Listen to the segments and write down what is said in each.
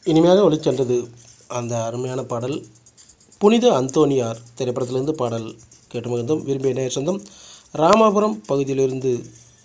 இனிமையாக ஒளிச்சென்றது அந்த அருமையான பாடல் புனித அந்தோனியார் திரைப்படத்திலிருந்து பாடல் கேட்டு மகிழ்ந்தோம் விரும்பிய நேர் சொந்தம் ராமாபுரம் பகுதியிலிருந்து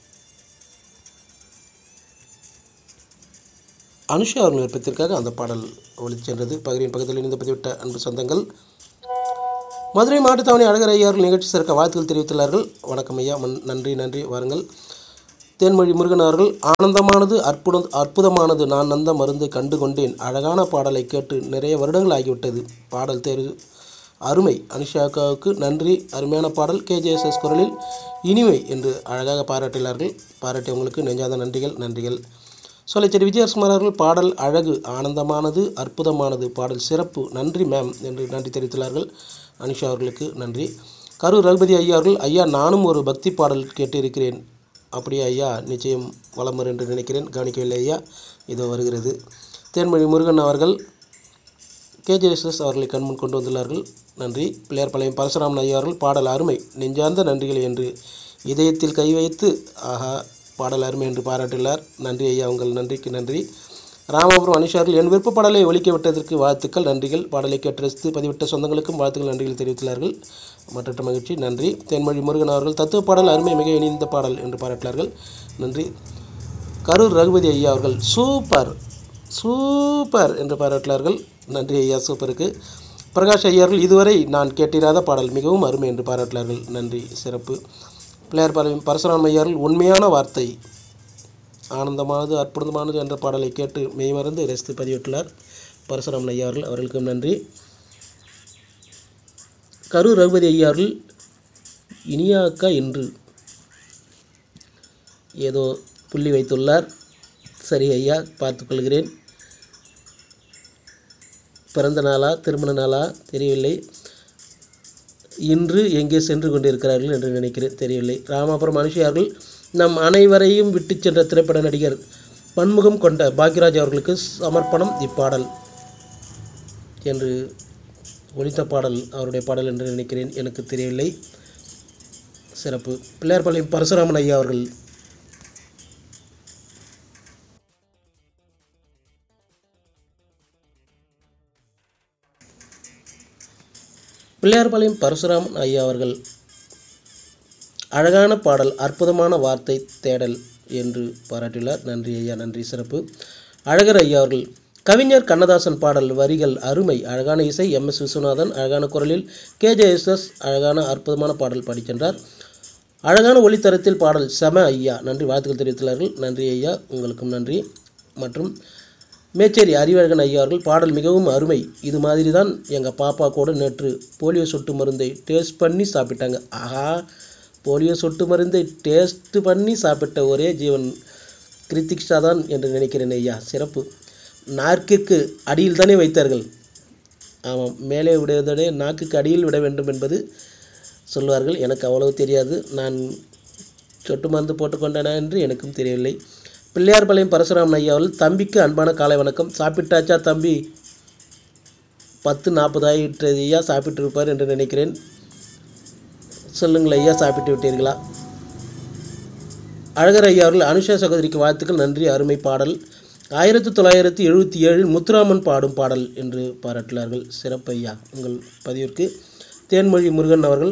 அனுஷா அவர்கள் விருப்பத்திற்காக அந்த பாடல் ஒளிச்சென்றது பகுதியின் பக்கத்தில் இணைந்து பதிவிட்ட அன்பு சொந்தங்கள் மதுரை மாட்டுத்தாவணி அழகர் ஐயா அவர்கள் நிகழ்ச்சி சிறக்க வாழ்த்துக்கள் தெரிவித்துள்ளார்கள் வணக்கம் ஐயா மன் நன்றி நன்றி வாருங்கள் தேன்மொழி முருகன் அவர்கள் ஆனந்தமானது அற்புத அற்புதமானது நான் நந்த மருந்து கண்டு கொண்டேன் அழகான பாடலை கேட்டு நிறைய வருடங்கள் ஆகிவிட்டது பாடல் தேர்வு அருமை அனுஷாக்காவுக்கு நன்றி அருமையான பாடல் கேஜேஎஸ்எஸ் குரலில் இனிமை என்று அழகாக பாராட்டினார்கள் பாராட்டியவங்களுக்கு நெஞ்சாத நன்றிகள் நன்றிகள் சொல்லச்சேரி விஜயகுமார் அவர்கள் பாடல் அழகு ஆனந்தமானது அற்புதமானது பாடல் சிறப்பு நன்றி மேம் என்று நன்றி தெரிவித்துள்ளார்கள் அனிஷா அவர்களுக்கு நன்றி கரூர் ரகுபதி ஐயா அவர்கள் ஐயா நானும் ஒரு பக்தி பாடல் கேட்டிருக்கிறேன் அப்படியே ஐயா நிச்சயம் வலம் வரும் என்று நினைக்கிறேன் கவனிக்கவில்லை ஐயா இதோ வருகிறது தேன்மொழி முருகன் அவர்கள் கேஜேஎஸ்எஸ் அவர்களை கண்முன் கொண்டு வந்துள்ளார்கள் நன்றி பிள்ளையார்பாளையம் பரசுராமன் ஐயா அவர்கள் பாடல் அருமை நெஞ்சார்ந்த நன்றிகள் என்று இதயத்தில் கை வைத்து ஆஹா பாடல் அருமை என்று பாராட்டியுள்ளார் நன்றி ஐயா உங்கள் நன்றிக்கு நன்றி ராமபுரம் அனிஷார்கள் என் விருப்ப பாடலை ஒலிக்க விட்டதற்கு வாழ்த்துக்கள் நன்றிகள் பாடலை கேட்டு ரசித்து பதிவிட்ட சொந்தங்களுக்கும் வாழ்த்துக்கள் நன்றிகள் தெரிவித்துள்ளார்கள் மற்றற்ற மகிழ்ச்சி நன்றி தென்மொழி முருகன் அவர்கள் தத்துவ பாடல் அருமை மிக இணைந்த பாடல் என்று பாராட்டினார்கள் நன்றி கரூர் ரகுபதி ஐயா அவர்கள் சூப்பர் சூப்பர் என்று பாராட்டினார்கள் நன்றி ஐயா சூப்பருக்கு பிரகாஷ் ஐயா அவர்கள் இதுவரை நான் கேட்டிராத பாடல் மிகவும் அருமை என்று பாராட்டினார்கள் நன்றி சிறப்பு பிள்ளையார் பாளையம் பரசுராம ஐயா அவர்கள் உண்மையான வார்த்தை ஆனந்தமானது அற்புதமானது என்ற பாடலை கேட்டு மெய்மறந்து ரசித்து பதிவிட்டுள்ளார் பரசுராமன் ஐயா அவர்கள் அவர்களுக்கும் நன்றி கரூர் ரகுபதி ஐயா அவர்கள் இனியா அக்கா என்று ஏதோ புள்ளி வைத்துள்ளார் சரி ஐயா பார்த்துக்கொள்கிறேன் பிறந்த நாளா திருமண நாளா தெரியவில்லை இன்று எங்கே சென்று கொண்டிருக்கிறார்கள் என்று நினைக்கிறேன் தெரியவில்லை ராமாபுரம் மனுஷியார்கள் நம் அனைவரையும் விட்டு சென்ற திரைப்பட நடிகர் பன்முகம் கொண்ட பாக்யராஜ் அவர்களுக்கு சமர்ப்பணம் இப்பாடல் என்று ஒலித்த பாடல் அவருடைய பாடல் என்று நினைக்கிறேன் எனக்கு தெரியவில்லை சிறப்பு பிள்ளையார்பாளையம் பரசுராமன் ஐயா அவர்கள் பிள்ளையார்பாளையம் பரசுராமன் ஐயா அவர்கள் அழகான பாடல் அற்புதமான வார்த்தை தேடல் என்று பாராட்டியுள்ளார் நன்றி ஐயா நன்றி சிறப்பு அழகர் ஐயா அவர்கள் கவிஞர் கண்ணதாசன் பாடல் வரிகள் அருமை அழகான இசை எம் எஸ் விஸ்வநாதன் அழகான குரலில் கேஜேஎஸ்எஸ் அழகான அற்புதமான பாடல் படிக்கின்றார் அழகான ஒளித்தரத்தில் பாடல் செம ஐயா நன்றி வாழ்த்துக்கள் தெரிவித்துள்ளார்கள் நன்றி ஐயா உங்களுக்கும் நன்றி மற்றும் மேச்சேரி அறிவழகன் ஐயா அவர்கள் பாடல் மிகவும் அருமை இது மாதிரி தான் எங்கள் பாப்பா கூட நேற்று போலியோ சொட்டு மருந்தை டேஸ்ட் பண்ணி சாப்பிட்டாங்க ஆஹா போலியோ சொட்டு மருந்தை டேஸ்ட் பண்ணி சாப்பிட்ட ஒரே ஜீவன் கிருத்திக்ஷா தான் என்று நினைக்கிறேன் ஐயா சிறப்பு நாக்கிற்கு அடியில் தானே வைத்தார்கள் ஆமாம் மேலே விடுவதோட நாக்குக்கு அடியில் விட வேண்டும் என்பது சொல்வார்கள் எனக்கு அவ்வளவு தெரியாது நான் சொட்டு மருந்து போட்டுக்கொண்டேனா என்று எனக்கும் தெரியவில்லை பிள்ளையார்பாளையம் பரசுராமன் ஐயா அவர்கள் தம்பிக்கு அன்பான காலை வணக்கம் சாப்பிட்டாச்சா தம்பி பத்து நாற்பது ஆகிட்டது ஐயா சாப்பிட்டு இருப்பார் என்று நினைக்கிறேன் சொல்லுங்கள் ஐயா சாப்பிட்டு விட்டீர்களா அழகர் ஐயா அவர்கள் அனுஷா சகோதரிக்கு வாழ்த்துக்கள் நன்றி அருமை பாடல் ஆயிரத்தி தொள்ளாயிரத்தி எழுபத்தி ஏழில் முத்துராமன் பாடும் பாடல் என்று பாராட்டினார்கள் சிறப்பு ஐயா உங்கள் பதிவிற்கு தேன்மொழி முருகன் அவர்கள்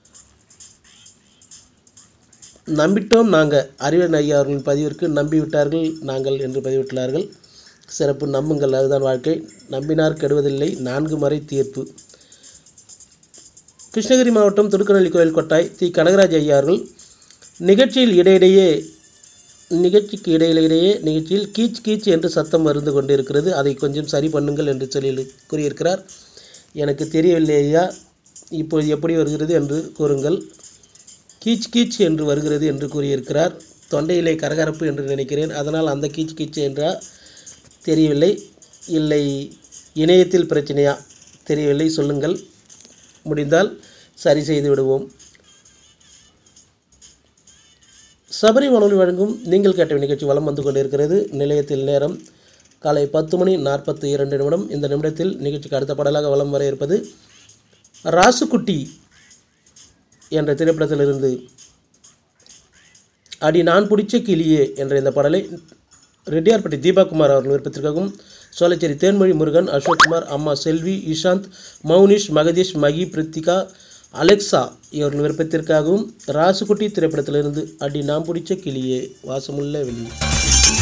நம்பிட்டோம் நாங்கள் அறிவன் ஐயா அவர்களின் பதிவிற்கு நம்பிவிட்டார்கள் நாங்கள் என்று பதிவிட்டுள்ளார்கள் சிறப்பு நம்புங்கள் அதுதான் வாழ்க்கை நம்பினார் கெடுவதில்லை நான்கு மறை தீர்ப்பு கிருஷ்ணகிரி மாவட்டம் திருக்கநெல்லி கோயில் கொட்டாய் தி கனகராஜ் ஐயா அவர்கள் நிகழ்ச்சியில் இடையிடையே நிகழ்ச்சிக்கு இடையிடையே நிகழ்ச்சியில் கீச் கீச் என்று சத்தம் வருந்து கொண்டிருக்கிறது அதை கொஞ்சம் சரி பண்ணுங்கள் என்று சொல்லி கூறியிருக்கிறார் எனக்கு தெரியவில்லை ஐயா இப்போது எப்படி வருகிறது என்று கூறுங்கள் கீச் கீச் என்று வருகிறது என்று கூறியிருக்கிறார் தொண்டையிலே கரகரப்பு என்று நினைக்கிறேன் அதனால் அந்த கீச் கீச் என்றா தெரியவில்லை இல்லை இணையத்தில் பிரச்சனையா தெரியவில்லை சொல்லுங்கள் முடிந்தால் சரி செய்து விடுவோம் சபரி வானொலி வழங்கும் நீங்கள் கேட்ட நிகழ்ச்சி வலம் வந்து கொண்டிருக்கிறது நிலையத்தில் நேரம் காலை பத்து மணி நாற்பத்தி இரண்டு நிமிடம் இந்த நிமிடத்தில் நிகழ்ச்சிக்கு அடுத்த பாடலாக வலம் வர இருப்பது ராசுக்குட்டி என்ற திரைப்படத்திலிருந்து அடி நான் பிடிச்ச கிளியே என்ற இந்த பாடலை ரெட்டியார்பட்டி தீபாகுமார் அவர்கள் விருப்பத்திற்காகவும் சோலைச்சேரி தேன்மொழி முருகன் அசோக்குமார் அம்மா செல்வி இஷாந்த் மௌனிஷ் மகதீஷ் மகி பிரித்திகா அலெக்சா இவர்கள் விருப்பத்திற்காகவும் ராசுகுட்டி திரைப்படத்திலிருந்து அடி நாம் பிடிச்ச கிளியே வாசமுள்ள வெளியே